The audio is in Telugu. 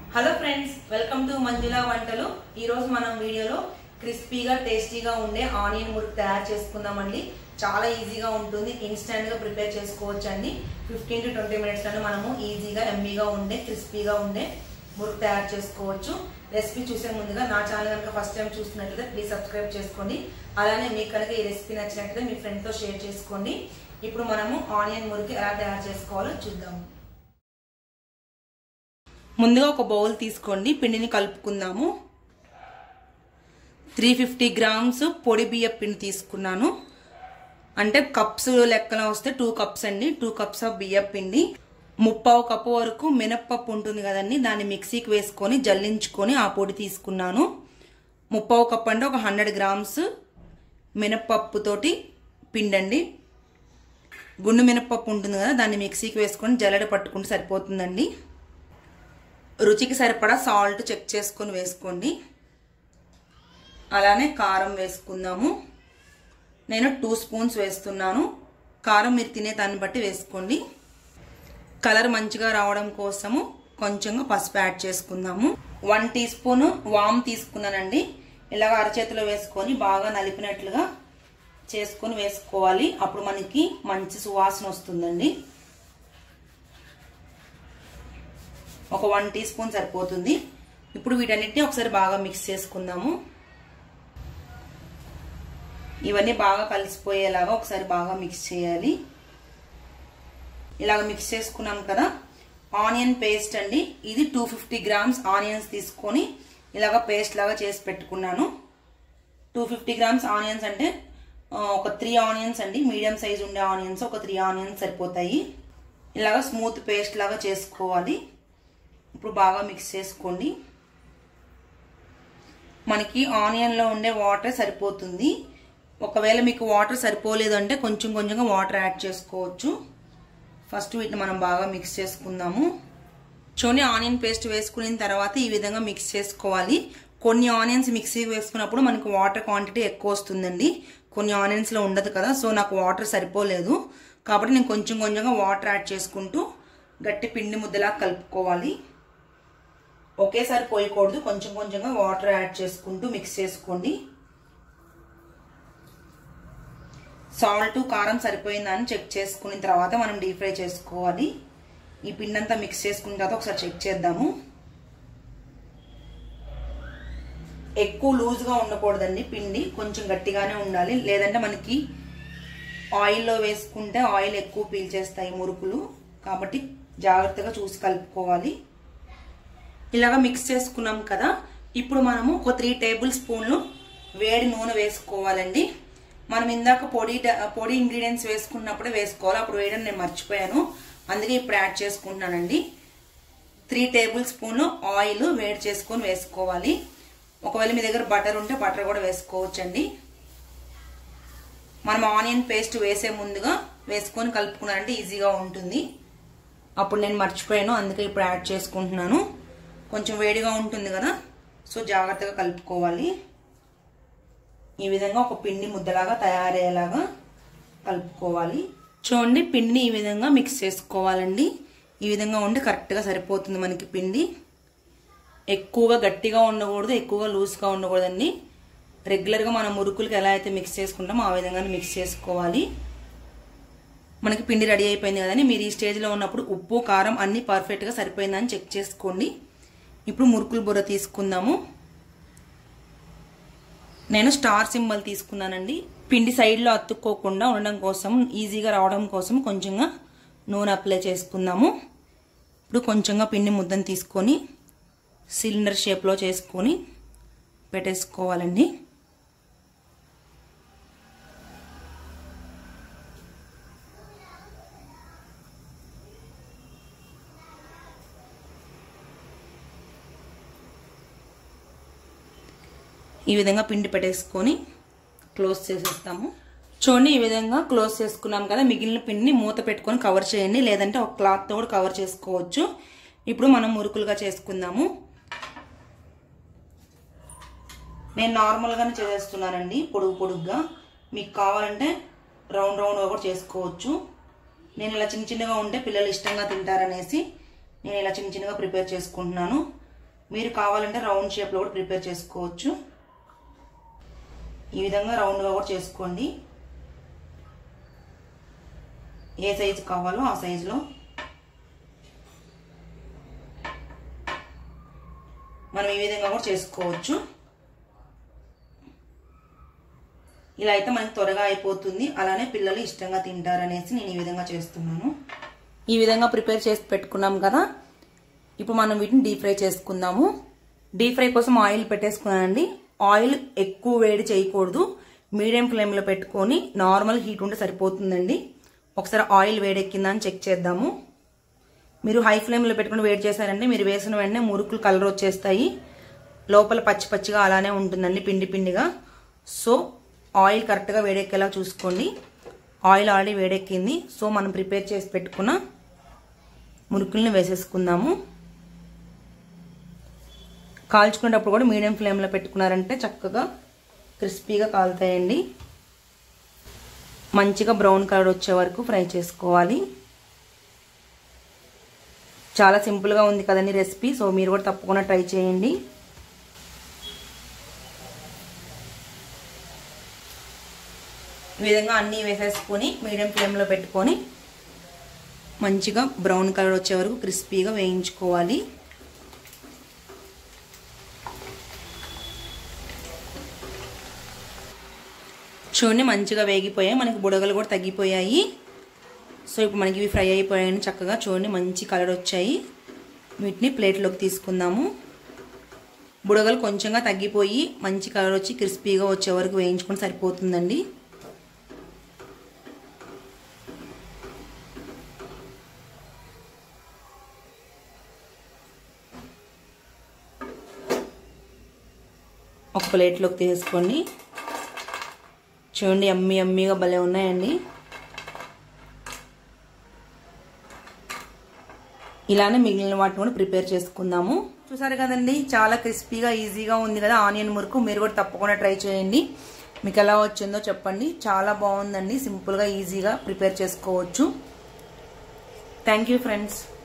hello friends welcome to Manjula వంటలు ఈ రోజు మనం వీడియోలో క్రిస్పీగా టేస్టీగా ఉండే ఆనియన్ మురుకు తయారు చేసుకుందామండి చాలా ఈజీగా ఉంటుంది ఇన్స్టెంట్ గా ప్రిపేర్ చేసుకోవచ్చు అండి ఫిఫ్టీన్ టు ట్వంటీ మినిట్స్ లోనే మనము ఈజీగా ఎమ్మీగా ఉండే క్రిస్పీగా ఉండే మురుకు తయారు చేసుకోవచ్చు రెసిపీ చూసే ముందుగా నా ఛానల్ కనుక ఫస్ట్ టైం చూస్తున్నట్లయితే ప్లీజ్ సబ్స్క్రైబ్ చేసుకోండి అలానే మీకు కనుక ఈ రెసిపీ నచ్చినట్లయితే మీ ఫ్రెండ్ తో షేర్ చేసుకోండి ఇప్పుడు మనము ఆనియన్ మురికి ఎలా తయారు చేసుకోవాలో చూద్దాము ముందుగా ఒక బౌల్ తీసుకోండి పిండిని కలుపుకుందాము త్రీ ఫిఫ్టీ గ్రామ్స్ పొడి బియ్య పిండి తీసుకున్నాను అంటే కప్స్ లెక్కన వస్తే టూ కప్స్ అండి టూ కప్స్ ఆఫ్ బియ్య పిండి ముప్పావు కప్పు వరకు మినప్పప్పు ఉంటుంది కదండి దాన్ని మిక్సీకి వేసుకొని జల్లించుకొని ఆ పొడి తీసుకున్నాను ముప్పావు కప్పు అంటే ఒక హండ్రెడ్ గ్రామ్స్ మినప్పప్పుతోటి పిండండి గుండు మినప్పప్పు ఉంటుంది కదా దాన్ని మిక్సీకి వేసుకొని జల్లెడ పట్టుకుంటే సరిపోతుందండి రుచికి సరిపడా సాల్ట్ చెక్ చేసుకొని వేసుకోండి అలానే కారం వేసుకుందాము నేను టూ స్పూన్స్ వేస్తున్నాను కారం మీరు తినే దాన్ని బట్టి వేసుకోండి కలర్ మంచిగా రావడం కోసము కొంచెంగా పసుపు యాడ్ చేసుకుందాము వన్ టీ స్పూన్ వామ్ తీసుకున్నానండి ఇలాగ అరచేతిలో వేసుకొని బాగా నలిపినట్లుగా చేసుకొని వేసుకోవాలి అప్పుడు మనకి మంచి సువాసన వస్తుందండి ఒక వన్ టీ స్పూన్ సరిపోతుంది ఇప్పుడు వీటన్నిటిని ఒకసారి బాగా మిక్స్ చేసుకుందాము ఇవన్నీ బాగా కలిసిపోయేలాగా ఒకసారి బాగా మిక్స్ చేయాలి ఇలాగ మిక్స్ చేసుకున్నాం కదా ఆనియన్ పేస్ట్ అండి ఇది టూ ఫిఫ్టీ గ్రామ్స్ ఆనియన్స్ తీసుకొని ఇలాగ పేస్ట్ లాగా చేసి పెట్టుకున్నాను టూ ఫిఫ్టీ గ్రామ్స్ ఆనియన్స్ అంటే ఒక త్రీ ఆనియన్స్ అండి మీడియం సైజ్ ఉండే ఆనియన్స్ ఒక త్రీ ఆనియన్స్ సరిపోతాయి ఇలాగ స్మూత్ పేస్ట్ లాగా చేసుకోవాలి ఇప్పుడు బాగా మిక్స్ చేసుకోండి మనకి ఆనియన్లో ఉండే వాటర్ సరిపోతుంది ఒకవేళ మీకు వాటర్ సరిపోలేదు అంటే కొంచెం కొంచెంగా వాటర్ యాడ్ చేసుకోవచ్చు ఫస్ట్ వీటిని మనం బాగా మిక్స్ చేసుకుందాము చూని ఆనియన్ పేస్ట్ వేసుకున్న తర్వాత ఈ విధంగా మిక్స్ చేసుకోవాలి కొన్ని ఆనియన్స్ మిక్సీ వేసుకున్నప్పుడు మనకు వాటర్ క్వాంటిటీ ఎక్కువ వస్తుందండి కొన్ని ఆనియన్స్లో ఉండదు కదా సో నాకు వాటర్ సరిపోలేదు కాబట్టి నేను కొంచెం కొంచెంగా వాటర్ యాడ్ చేసుకుంటూ గట్టి పిండి ముద్దలా కలుపుకోవాలి ఒకేసారి పోయకూడదు కొంచెం కొంచెంగా వాటర్ యాడ్ చేసుకుంటూ మిక్స్ చేసుకోండి సాల్ట్ కారం సరిపోయిందా అని చెక్ చేసుకున్న తర్వాత మనం డీప్ ఫ్రై చేసుకోవాలి ఈ పిండి అంతా మిక్స్ చేసుకున్న తర్వాత ఒకసారి చెక్ చేద్దాము ఎక్కువ లూజ్గా ఉండకూడదండి పిండి కొంచెం గట్టిగానే ఉండాలి లేదంటే మనకి ఆయిల్లో వేసుకుంటే ఆయిల్ ఎక్కువ పీల్చేస్తాయి మురుకులు కాబట్టి జాగ్రత్తగా చూసి కలుపుకోవాలి ఇలాగా మిక్స్ చేసుకున్నాం కదా ఇప్పుడు మనము ఒక త్రీ టేబుల్ స్పూన్లు వేడి నూనె వేసుకోవాలండి మనం ఇందాక పొడి పొడి ఇంగ్రీడియంట్స్ వేసుకున్నప్పుడే వేసుకోవాలి అప్పుడు వేయడం నేను మర్చిపోయాను అందుకే ఇప్పుడు యాడ్ చేసుకుంటున్నానండి త్రీ టేబుల్ స్పూన్లు ఆయిల్ వేడి చేసుకొని వేసుకోవాలి ఒకవేళ మీ దగ్గర బటర్ ఉంటే బటర్ కూడా వేసుకోవచ్చండి మనం ఆనియన్ పేస్ట్ వేసే ముందుగా వేసుకొని కలుపుకున్నారంటే ఈజీగా ఉంటుంది అప్పుడు నేను మర్చిపోయాను అందుకే ఇప్పుడు యాడ్ చేసుకుంటున్నాను కొంచెం వేడిగా ఉంటుంది కదా సో జాగ్రత్తగా కలుపుకోవాలి ఈ విధంగా ఒక పిండి ముద్దలాగా తయారయ్యేలాగా కలుపుకోవాలి చూడండి పిండిని ఈ విధంగా మిక్స్ చేసుకోవాలండి ఈ విధంగా ఉండి కరెక్ట్గా సరిపోతుంది మనకి పిండి ఎక్కువగా గట్టిగా ఉండకూడదు ఎక్కువగా లూజ్గా ఉండకూడదండి రెగ్యులర్గా మనం మురుకులకి ఎలా అయితే మిక్స్ చేసుకుంటామో ఆ విధంగానే మిక్స్ చేసుకోవాలి మనకి పిండి రెడీ అయిపోయింది కదండి మీరు ఈ స్టేజ్లో ఉన్నప్పుడు ఉప్పు కారం అన్నీ పర్ఫెక్ట్గా సరిపోయిందని చెక్ చేసుకోండి ఇప్పుడు మురుకులు బుర్ర తీసుకుందాము నేను స్టార్ సింబల్ తీసుకున్నానండి పిండి సైడ్లో అతుక్కోకుండా ఉండడం కోసం ఈజీగా రావడం కోసం కొంచెంగా నూనె అప్లై చేసుకుందాము ఇప్పుడు కొంచెంగా పిండి ముద్దను తీసుకొని సిలిండర్ షేప్లో చేసుకొని పెట్టేసుకోవాలండి ఈ విధంగా పిండి పెట్టేసుకొని క్లోజ్ చేసేస్తాము చూడండి ఈ విధంగా క్లోజ్ చేసుకున్నాం కదా మిగిలిన పిండిని మూత పెట్టుకొని కవర్ చేయండి లేదంటే ఒక క్లాత్తో కూడా కవర్ చేసుకోవచ్చు ఇప్పుడు మనం మురుకులుగా చేసుకుందాము నేను నార్మల్గానే చేసేస్తున్నానండి పొడుగు పొడుగ్గా మీకు కావాలంటే రౌండ్ రౌండ్గా కూడా చేసుకోవచ్చు నేను ఇలా చిన్న చిన్నగా ఉంటే పిల్లలు ఇష్టంగా తింటారనేసి నేను ఇలా చిన్న చిన్నగా ప్రిపేర్ చేసుకుంటున్నాను మీరు కావాలంటే రౌండ్ షేప్లో కూడా ప్రిపేర్ చేసుకోవచ్చు ఈ విధంగా రౌండ్గా కూడా చేసుకోండి ఏ సైజు కావాలో ఆ సైజులో మనం ఈ విధంగా కూడా చేసుకోవచ్చు ఇలా అయితే మనకి త్వరగా అయిపోతుంది అలానే పిల్లలు ఇష్టంగా తింటారనేసి నేను ఈ విధంగా చేస్తున్నాను ఈ విధంగా ప్రిపేర్ చేసి పెట్టుకున్నాం కదా ఇప్పుడు మనం వీటిని డీప్ ఫ్రై చేసుకుందాము డీప్ ఫ్రై కోసం ఆయిల్ పెట్టేసుకున్నానండి ఆయిల్ ఎక్కువ వేడి చేయకూడదు మీడియం ఫ్లేమ్లో పెట్టుకొని నార్మల్ హీట్ ఉంటే సరిపోతుందండి ఒకసారి ఆయిల్ వేడెక్కిందా అని చెక్ చేద్దాము మీరు హై ఫ్లేమ్లో పెట్టుకుని వేడి చేశారంటే మీరు వేసిన వెంటనే మురుకులు కలర్ వచ్చేస్తాయి లోపల పచ్చి పచ్చిగా అలానే ఉంటుందండి పిండి పిండిగా సో ఆయిల్ కరెక్ట్గా వేడెక్కేలా చూసుకోండి ఆయిల్ ఆల్రెడీ వేడెక్కింది సో మనం ప్రిపేర్ చేసి పెట్టుకున్న మురుకుల్ని వేసేసుకుందాము కాల్చుకునేటప్పుడు కూడా మీడియం ఫ్లేమ్లో పెట్టుకున్నారంటే చక్కగా క్రిస్పీగా కాలుతాయండి మంచిగా బ్రౌన్ కలర్ వచ్చే వరకు ఫ్రై చేసుకోవాలి చాలా సింపుల్గా ఉంది కదండి రెసిపీ సో మీరు కూడా తప్పకుండా ట్రై చేయండి ఈ విధంగా అన్నీ వేసేసుకొని మీడియం ఫ్లేమ్లో పెట్టుకొని మంచిగా బ్రౌన్ కలర్ వచ్చే వరకు క్రిస్పీగా వేయించుకోవాలి చూడండి మంచిగా వేగిపోయాయి మనకి బుడగలు కూడా తగ్గిపోయాయి సో ఇప్పుడు మనకి ఇవి ఫ్రై అయిపోయాయని చక్కగా చూడండి మంచి కలర్ వచ్చాయి వీటిని ప్లేట్లోకి తీసుకుందాము బుడగలు కొంచెంగా తగ్గిపోయి మంచి కలర్ వచ్చి క్రిస్పీగా వచ్చే వరకు వేయించుకొని సరిపోతుందండి ఒక ప్లేట్లోకి తీసుకోండి చూడండి అమ్మి అమ్మిగా భలే ఉన్నాయండి ఇలానే మిగిలిన వాటిని కూడా ప్రిపేర్ చేసుకుందాము చూసారు కదండి చాలా క్రిస్పీగా ఈజీగా ఉంది కదా ఆనియన్ మురుకు మీరు కూడా తప్పకుండా ట్రై చేయండి మీకు ఎలా వచ్చిందో చెప్పండి చాలా బాగుందండి సింపుల్గా ఈజీగా ప్రిపేర్ చేసుకోవచ్చు థ్యాంక్ యూ ఫ్రెండ్స్